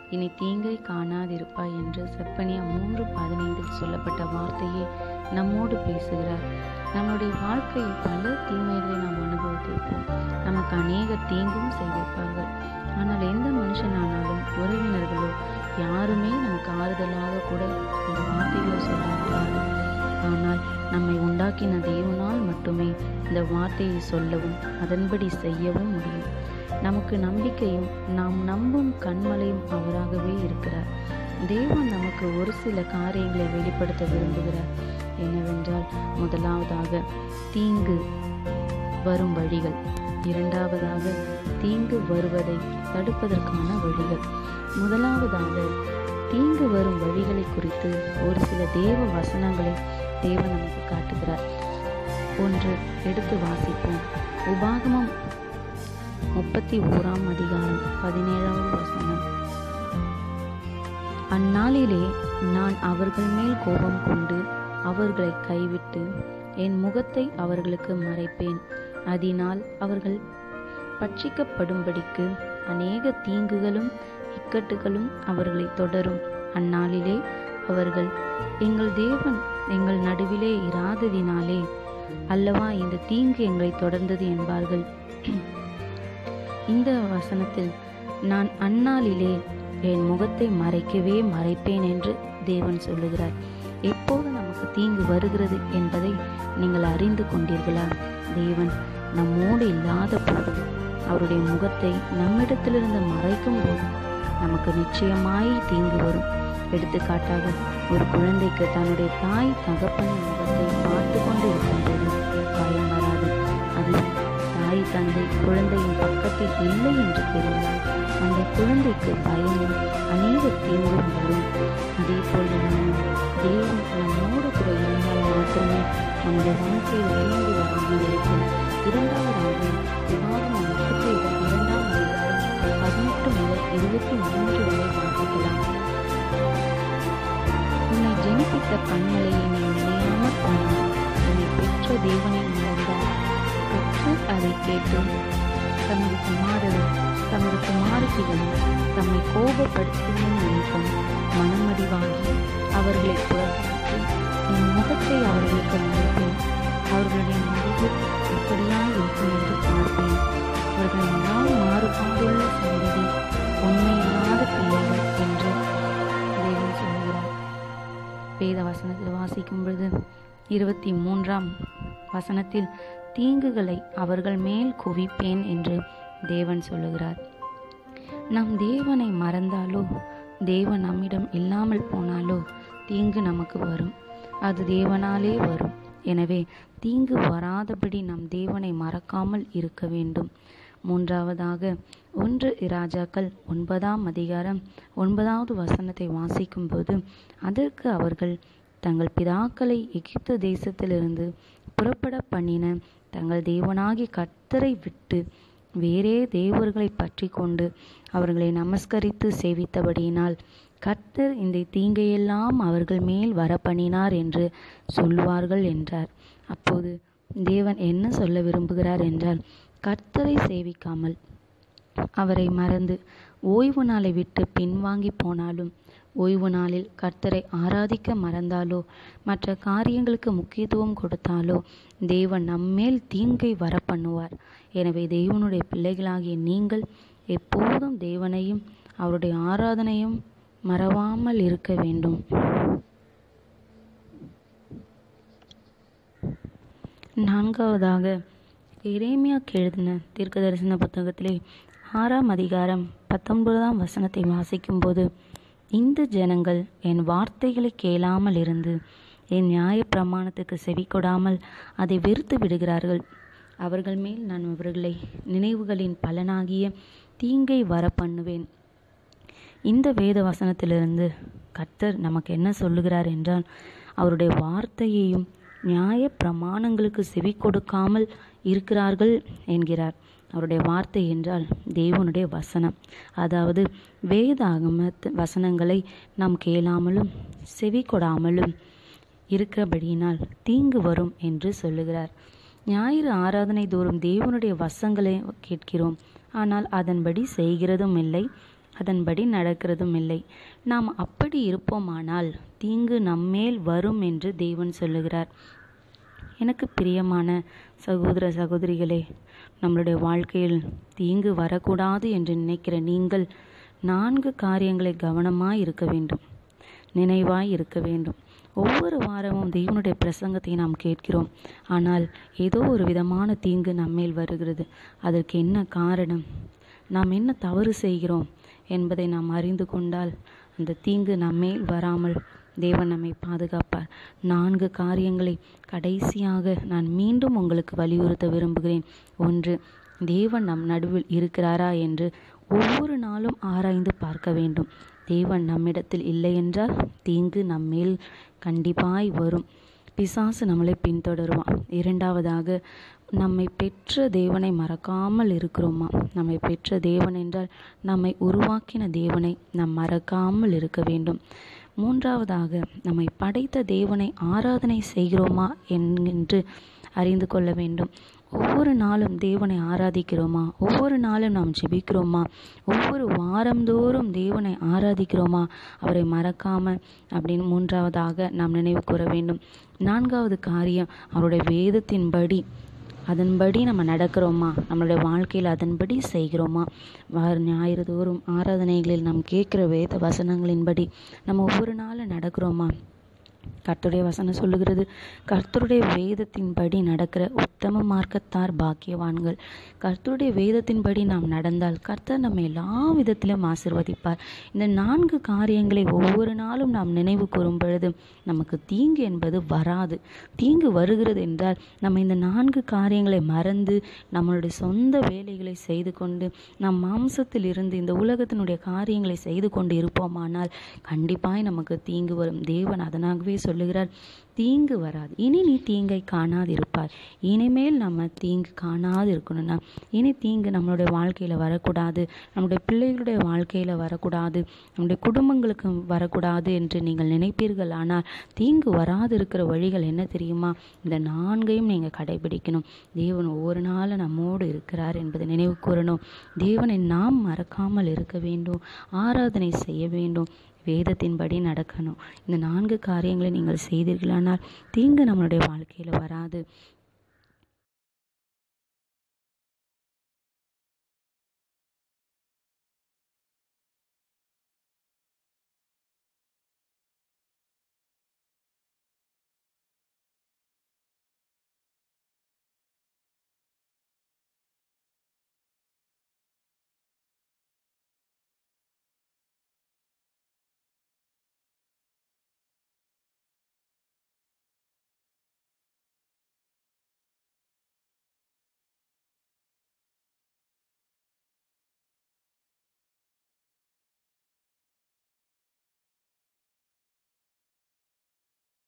இனி தீங்கை காணாதிருப்பாய் என்று செப்பனியா மூன்று பதினைந்தில் சொல்லப்பட்ட வார்த்தையை நம்மோடு பேசுகிறார் நம்முடைய வாழ்க்கையில் பல தீமைகளை நாம் அனுபவித்திருப்போம் நமக்கு அநேக தீங்கும் செய்திருப்பார்கள் ஆனால் எந்த மனுஷனானாலும் உறவினர்களோ யாருமே நமக்கு ஆறுதலாக கூட இந்த வார்த்தைகளை சொல்ல மாட்டார்கள் ஆனால் நம்மை உண்டாக்கின தேவனால் மட்டுமே இந்த வார்த்தையை சொல்லவும் அதன்படி செய்யவும் முடியும் நமக்கு நம்பிக்கையும் நாம் நம்பும் கண்மலையும் அவராகவே இருக்கிறார் தேவன் நமக்கு ஒரு சில காரியங்களை வெளிப்படுத்த விரும்புகிறார் என்னவென்றால் முதலாவதாக தீங்கு வரும் வழிகள் இரண்டாவதாக தீங்கு வருவதை தடுப்பதற்கான வழிகள் முதலாவதாக தீங்கு வரும் வழிகளை குறித்து ஒரு சில தேவ வசனங்களை தேவன் நமக்கு காட்டுகிறார் ஒன்று எடுத்து வாசிப்போம் உபாகமம் முப்பத்தி ஓராம் அதிகாரம் பதினேழாவது வசனம் அந்நாளிலே நான் அவர்கள் மேல் கோபம் கொண்டு அவர்களை கைவிட்டு என் முகத்தை அவர்களுக்கு மறைப்பேன் அதனால் அவர்கள் பட்சிக்கப்படும்படிக்கு அநேக தீங்குகளும் இக்கட்டுகளும் அவர்களை தொடரும் அந்நாளிலே அவர்கள் எங்கள் தேவன் எங்கள் நடுவிலே இராததினாலே அல்லவா இந்த தீங்கு எங்களை தொடர்ந்தது என்பார்கள் இந்த வசனத்தில் நான் அந்நாளிலே என் முகத்தை மறைக்கவே மறைப்பேன் என்று தேவன் சொல்லுகிறார் எப்போது நமக்கு தீங்கு வருகிறது என்பதை நீங்கள் அறிந்து கொண்டீர்களா தேவன் நம்மோடு இல்லாத போது அவருடைய முகத்தை நம்மிடத்திலிருந்து மறைக்கும் போது நமக்கு நிச்சயமாய் தீங்கு வரும் எடுத்துக்காட்டாக ஒரு குழந்தைக்கு தன்னுடைய தாய் தகப்பனின் முகத்தை பார்த்து கொண்டு இருக்கும்போது பயம் வராது அது தாய் தந்தை குழந்தையின் பக்கத்தில் இல்லை என்று தெரிந்தால் அந்த குழந்தைக்கு பயமும் அநேக தீங்கும் வரும் அதே போல் நாம் தேவன் நம்மோடு கூட இருந்தால் மாத்திரமே நம்முடைய வாழ்க்கையில் தீங்கு வராமல் இருக்கும் இரண்டாவதாக விவாதம் முப்பத்தி இரண்டாம் அதிகாரம் பதினெட்டு முதல் இருபத்தி மூன்று வரை வாசிக்கலாம் உன்னை ஜெனிப்பித்த கண்மலையை நீ நினையாமல் போனாய் உன்னை பெற்ற தேவனை மறந்தார் கற்று அதை கேட்டு தமது குமாரரும் தமது குமாரத்திகளும் தம்மை கோபப்படுத்தவும் நினைக்கும் மனமடிவாகி அவர்களை புறக்கணித்து என் முகத்தை அவர்களுக்கு மறைப்பேன் அவர்களுடைய முடிவு எப்படியாய் இருக்கும் என்று பார்ப்பேன் அவர்கள் நான் மாறுபாடுள்ள சந்ததி உண்மையில்லாத பிள்ளைகள் என்று தேவன் சொல்கிறார் வேத வசனத்தில் வாசிக்கும் பொழுது இருபத்தி மூன்றாம் வசனத்தில் தீங்குகளை அவர்கள் மேல் குவிப்பேன் என்று தேவன் சொல்லுகிறார் நம் தேவனை மறந்தாலோ தேவன் நம்மிடம் இல்லாமல் போனாலோ தீங்கு நமக்கு வரும் அது தேவனாலே வரும் எனவே தீங்கு வராதபடி நம் தேவனை மறக்காமல் இருக்க வேண்டும் மூன்றாவதாக ஒன்று இராஜாக்கள் ஒன்பதாம் அதிகாரம் ஒன்பதாவது வசனத்தை வாசிக்கும்போது அதற்கு அவர்கள் தங்கள் பிதாக்களை எகிப்து தேசத்திலிருந்து புறப்பட பண்ணின தங்கள் தேவனாகி கர்த்தரை விட்டு வேறே தேவர்களை பற்றி கொண்டு அவர்களை நமஸ்கரித்து சேவித்தபடியினால் கர்த்தர் இந்த தீங்கையெல்லாம் அவர்கள் மேல் வர பண்ணினார் என்று சொல்லுவார்கள் என்றார் அப்போது தேவன் என்ன சொல்ல விரும்புகிறார் என்றால் கர்த்தரை சேவிக்காமல் அவரை மறந்து ஓய்வு நாளை விட்டு பின்வாங்கி போனாலும் ஓய்வு நாளில் கர்த்தரை ஆராதிக்க மறந்தாலோ மற்ற காரியங்களுக்கு முக்கியத்துவம் கொடுத்தாலோ தேவன் நம்மேல் தீங்கை வர பண்ணுவார் எனவே தேவனுடைய பிள்ளைகளாகிய நீங்கள் எப்போதும் தேவனையும் அவருடைய ஆராதனையும் மறவாமல் இருக்க வேண்டும் நான்காவதாக எரேமியாக்கு எழுதின தீர்க்க தரிசன புத்தகத்திலே ஆறாம் அதிகாரம் பத்தொன்பதாம் வசனத்தை வாசிக்கும்போது இந்த ஜனங்கள் என் வார்த்தைகளை கேளாமல் இருந்து என் நியாய பிரமாணத்துக்கு செவி கொடாமல் அதை வெறுத்து விடுகிறார்கள் அவர்கள் மேல் நான் அவர்களை நினைவுகளின் பலனாகிய தீங்கை வர பண்ணுவேன் இந்த வேத வசனத்திலிருந்து கர்த்தர் நமக்கு என்ன சொல்லுகிறார் என்றால் அவருடைய வார்த்தையையும் நியாய பிரமாணங்களுக்கு செவி கொடுக்காமல் இருக்கிறார்கள் என்கிறார் அவருடைய வார்த்தை என்றால் தேவனுடைய வசனம் அதாவது வேதாகம வசனங்களை நாம் கேளாமலும் செவி கொடாமலும் இருக்கிறபடியினால் தீங்கு வரும் என்று சொல்லுகிறார் ஞாயிறு ஆராதனை தோறும் தேவனுடைய வசங்களை கேட்கிறோம் ஆனால் அதன்படி செய்கிறதும் இல்லை அதன்படி நடக்கிறதும் இல்லை நாம் அப்படி இருப்போமானால் தீங்கு நம்மேல் வரும் என்று தேவன் சொல்லுகிறார் எனக்கு பிரியமான சகோதர சகோதரிகளே நம்மளுடைய வாழ்க்கையில் தீங்கு வரக்கூடாது என்று நினைக்கிற நீங்கள் நான்கு காரியங்களை கவனமாய் இருக்க வேண்டும் நினைவாய் இருக்க வேண்டும் ஒவ்வொரு வாரமும் தேவனுடைய பிரசங்கத்தை நாம் கேட்கிறோம் ஆனால் ஏதோ ஒரு விதமான தீங்கு நம்மேல் வருகிறது அதற்கு என்ன காரணம் நாம் என்ன தவறு செய்கிறோம் என்பதை நாம் அறிந்து கொண்டால் அந்த தீங்கு நம்மேல் வராமல் தேவன் நம்மை பாதுகாப்பார் நான்கு காரியங்களை கடைசியாக நான் மீண்டும் உங்களுக்கு வலியுறுத்த விரும்புகிறேன் ஒன்று தேவன் நம் நடுவில் இருக்கிறாரா என்று ஒவ்வொரு நாளும் ஆராய்ந்து பார்க்க வேண்டும் தேவன் நம்மிடத்தில் இல்லை என்றால் தீங்கு நம்மேல் கண்டிப்பாய் வரும் பிசாசு நம்மளை பின்தொடருவான் இரண்டாவதாக நம்மை பெற்ற தேவனை மறக்காமல் இருக்கிறோமா நம்மை பெற்ற தேவன் என்றால் நம்மை உருவாக்கின தேவனை நாம் மறக்காமல் இருக்க வேண்டும் மூன்றாவதாக நம்மை படைத்த தேவனை ஆராதனை செய்கிறோமா என்று அறிந்து கொள்ள வேண்டும் ஒவ்வொரு நாளும் தேவனை ஆராதிக்கிறோமா ஒவ்வொரு நாளும் நாம் ஜெபிக்கிறோமா ஒவ்வொரு வாரந்தோறும் தேவனை ஆராதிக்கிறோமா அவரை மறக்காம அப்படின்னு மூன்றாவதாக நாம் நினைவு கூற வேண்டும் நான்காவது காரியம் அவருடைய வேதத்தின்படி அதன்படி நம்ம நடக்கிறோமா நம்மளுடைய வாழ்க்கையில் அதன்படி செய்கிறோமா வார ஞாயிறு தோறும் ஆராதனைகளில் நாம் கேட்குற வேத வசனங்களின்படி நம்ம ஒவ்வொரு நாளும் நடக்கிறோமா கர்த்தருடைய வசனம் சொல்லுகிறது கர்த்தருடைய வேதத்தின்படி நடக்கிற உத்தம மார்க்கத்தார் பாக்கியவான்கள் கர்த்தருடைய வேதத்தின்படி நாம் நடந்தால் கர்த்தர் நம்ம எல்லா விதத்திலும் ஆசிர்வதிப்பார் இந்த நான்கு காரியங்களை ஒவ்வொரு நாளும் நாம் நினைவு கூறும் பொழுது நமக்கு தீங்கு என்பது வராது தீங்கு வருகிறது என்றால் நம்ம இந்த நான்கு காரியங்களை மறந்து நம்மளுடைய சொந்த வேலைகளை செய்து கொண்டு நம் மாம்சத்தில் இருந்து இந்த உலகத்தினுடைய காரியங்களை செய்து கொண்டு இருப்போமானால் கண்டிப்பாய் நமக்கு தீங்கு வரும் தேவன் அதனாகவே சொல்லுகிறார் தீங்கு வராது இனி நீ தீங்கை காணாது இருப்பார் இனிமேல் நம்ம தீங்கு காணாது இருக்கணும்னா இனி தீங்கு நம்மளுடைய வாழ்க்கையில் வரக்கூடாது நம்முடைய பிள்ளைகளுடைய வாழ்க்கையில் வரக்கூடாது நம்முடைய குடும்பங்களுக்கு வரக்கூடாது என்று நீங்கள் நினைப்பீர்கள் ஆனால் தீங்கு வராது இருக்கிற வழிகள் என்ன தெரியுமா இந்த நான்கையும் நீங்கள் கடைபிடிக்கணும் தேவன் ஒவ்வொரு நாளும் நம்மோடு இருக்கிறார் என்பதை நினைவு கூறணும் தேவனை நாம் மறக்காமல் இருக்க வேண்டும் ஆராதனை செய்ய வேண்டும் வேதத்தின்படி நடக்கணும் இந்த நான்கு காரியங்களை நீங்கள் செய்தீர்களானால் தீங்கு நம்மளுடைய வாழ்க்கையில் வராது